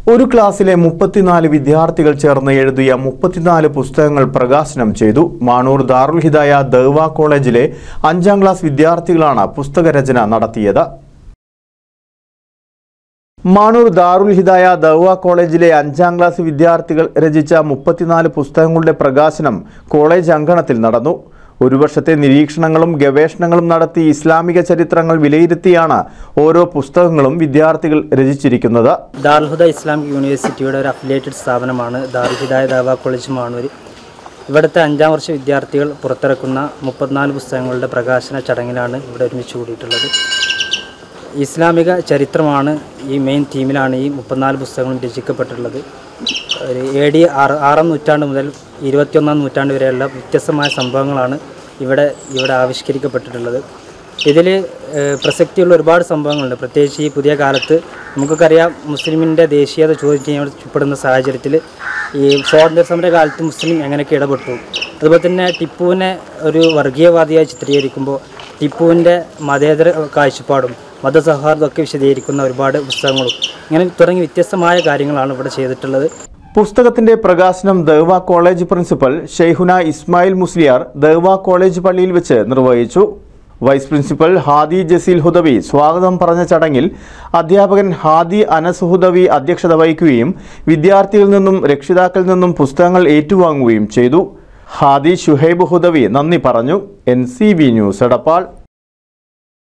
ഒരു ക്ലാസ്സിലെ മുപ്പത്തിനാല് വിദ്യാർത്ഥികൾ ചേർന്ന് എഴുതിയ മുപ്പത്തിനാല് പുസ്തകങ്ങൾ പ്രകാശനം ചെയ്തു മാണൂർ ദാറുൽ ഹിദായ ദർവ കോളേജിലെ അഞ്ചാം ക്ലാസ് വിദ്യാർത്ഥികളാണ് പുസ്തകരചന നടത്തിയത് മാണൂർ ദാറുൽ ഹിദായ ദർവ കോളേജിലെ അഞ്ചാം ക്ലാസ് വിദ്യാർത്ഥികൾ രചിച്ച മുപ്പത്തിനാല് പുസ്തകങ്ങളുടെ പ്രകാശനം കോളേജ് അങ്കണത്തിൽ നടന്നു ഒരു വർഷത്തെ നിരീക്ഷണങ്ങളും ഗവേഷണങ്ങളും നടത്തി ഇസ്ലാമിക ചരിത്രങ്ങൾ വിലയിരുത്തിയാണ് ഓരോ പുസ്തകങ്ങളും വിദ്യാർത്ഥികൾ രചിച്ചിരിക്കുന്നത് ദാർഹുദ ഇസ്ലാമിക് യൂണിവേഴ്സിറ്റിയുടെ ഒരു അഫിലിയേറ്റഡ് സ്ഥാപനമാണ് ദാർഹിദായ ദാവ കോളേജ് മാണൂർ ഇവിടുത്തെ അഞ്ചാം വർഷ വിദ്യാർത്ഥികൾ പുറത്തിറക്കുന്ന മുപ്പത്തിനാല് പുസ്തകങ്ങളുടെ പ്രകാശന ചടങ്ങിലാണ് ഇവിടെ ഒരുമിച്ച് കൂടിയിട്ടുള്ളത് ഇസ്ലാമിക ചരിത്രമാണ് ഈ മെയിൻ തീമിലാണ് ഈ മുപ്പത്തിനാല് പുസ്തകങ്ങളും രചിക്കപ്പെട്ടിട്ടുള്ളത് ഒരു എ ഡി ആറ് ആറാം നൂറ്റാണ്ട് മുതൽ ഇരുപത്തിയൊന്നാം നൂറ്റാണ്ട് വരെയുള്ള വ്യത്യസ്തമായ സംഭവങ്ങളാണ് ഇവിടെ ഇവിടെ ആവിഷ്കരിക്കപ്പെട്ടിട്ടുള്ളത് ഇതിൽ പ്രസക്തിയുള്ള ഒരുപാട് സംഭവങ്ങളുണ്ട് പ്രത്യേകിച്ച് ഈ പുതിയ കാലത്ത് നമുക്കൊക്കെ അറിയാം മുസ്ലിമിൻ്റെ ദേശീയത ചോദ്യം ചെയ്യപ്പെടുന്ന സാഹചര്യത്തിൽ ഈ സ്വാതന്ത്ര്യ സമര കാലത്ത് മുസ്ലിം എങ്ങനെയൊക്കെ ഇടപെട്ടു അതുപോലെ തന്നെ ടിപ്പുവിനെ ഒരു വർഗീയവാദിയായി ചിത്രീകരിക്കുമ്പോൾ ടിപ്പുവിൻ്റെ മതേതര കാഴ്ചപ്പാടും മതസൗഹാർദ്ദമൊക്കെ വിശദീകരിക്കുന്ന ഒരുപാട് പുസ്തകങ്ങളും ഇങ്ങനെ തുടങ്ങി വ്യത്യസ്തമായ കാര്യങ്ങളാണ് ഇവിടെ ചെയ്തിട്ടുള്ളത് പുസ്തകത്തിന്റെ പ്രകാശനം Darva college principal Shaikhuna Ismail Musliyar Darva college പള്ളിയിൽ വെച്ച് നിർവഹിച്ചു വൈസ് പ്രിൻസിപ്പൽ ഹാദി ജസീൽ ഹുദവി സ്വാഗതം പറഞ്ഞ ചടങ്ങിൽ അധ്യാപകൻ ഹാദി അനസ് ഹുദവി അധ്യക്ഷത വഹിക്കുകയും വിദ്യാർത്ഥികളിൽ നിന്നും രക്ഷിതാക്കളിൽ നിന്നും പുസ്തകങ്ങൾ ഏറ്റുവാങ്ങുകയും ചെയ്തു ഹാദി ഷുഹൈബ് ഹുദവി നന്ദി പറഞ്ഞു N C V news Edappal